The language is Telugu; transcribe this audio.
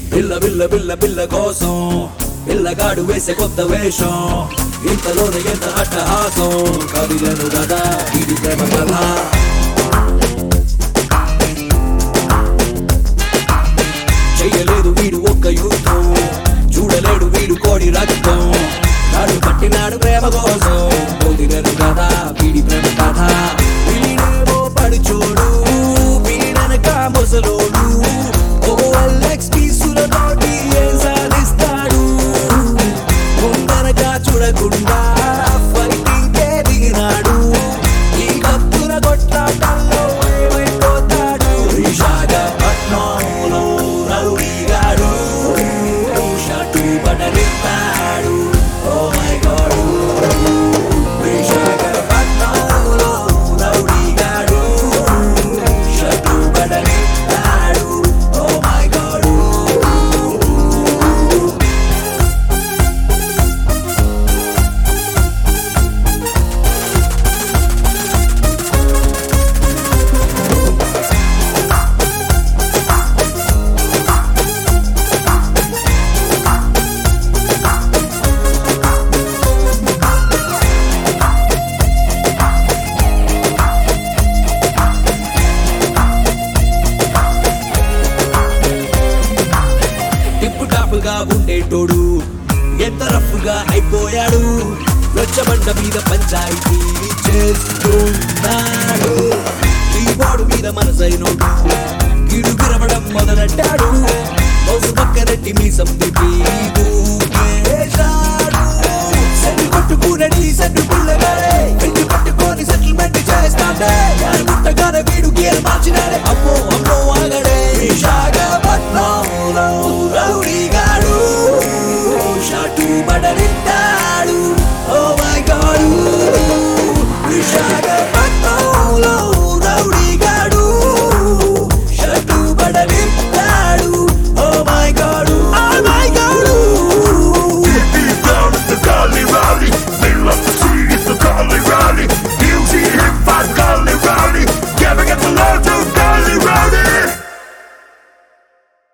పిల్ల బిల్ల బిల్ల బిల్ల కోసం పిల్లగాడు వేసే కొత్త వేషం ఇంతలోనే ఎంత అట్టహాసం కవిలను కదా ఇది ప్రేమ కథ చెయ్యలేదు వీడు ఒక్క యుద్ధం చూడలేడు వీడు కోడి రక్తం నాడు పట్టినాడు ప్రేమ కోసం వదిలేను కదా వీడి ప్రేమ కథ వీడేమో పడుచోడు వీడనక ముసలోడు ఓ ఎల్ఎక్స్ పీసులతోటి ఏం సాధిస్తాడు ముందనక చూడకుండా ఫైటింగ్ దిగినాడు ఈ కత్తుల కొట్లాటల్లో ఏమైపోతాడు విశాఖపట్నంలో రౌడీగాడు షటు బడలిస్తాడు ఓ మై గాడ్ విశాఖపట్నంలో రౌడీగాడు షటు బడలిస్తాడు ఓ మై గాడ్ టిప్పు టాపుగా ఉండేటోడు ఎంత రఫ్గా అయిపోయాడు రచ్చబండ మీద పంచాయతీ చేస్తున్నాడు కీబోర్డు మీద మనసైనోడు గిడు విరవడం మొదలెట్టాడు మౌసు పక్కనట్టి మీసం తిప్పి